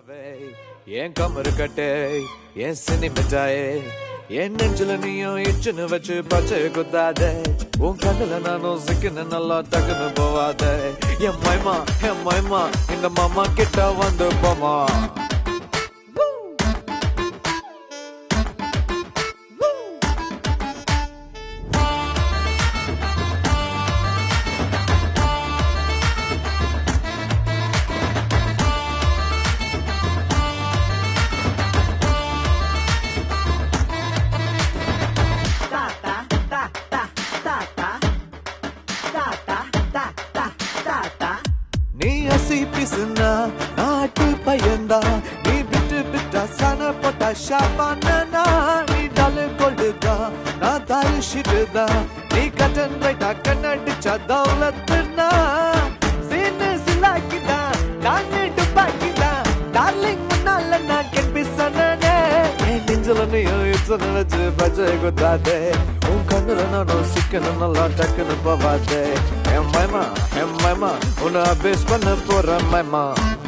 என் கமரு கட்டே என் cine மிட்டாயே என் நெஞ்சில நீயும் இச்சுன்னு வச்சு பச்சை குத்தாதே உன் கண்ணுல நானும் சிக்கன நல்லா டக்குன்னு போவாதே என் மைமா என் மைமா இந்த மாமா கிட்ட வந்து போமா நீ அசி பிசுனா நாட்டு பையன்தா நீ விட்டு விட்டா சன போட்டா ஷாபானா நீ டலு கொள்ளுதா நான் தாரு ஷிட்டுதா நீ கட்டன் ரைட்டா கண்ணடிச்சா தௌலத்துனா சீனு சிலாக்கிதா நான் டுபாக்கிதா டார்லிங் முன்னால நான் கெம்பி சொன்னனே என் நெஞ்சில நீயும் இச்சனை வச்சு பச்சை குத்தாதே உன் கண்ணுல நானும் சிக்கன நல்லா டக்குன்னு போவாதே என் மைமா என் மைமா உன்னை அபேஸ் பண்ண போற மைமா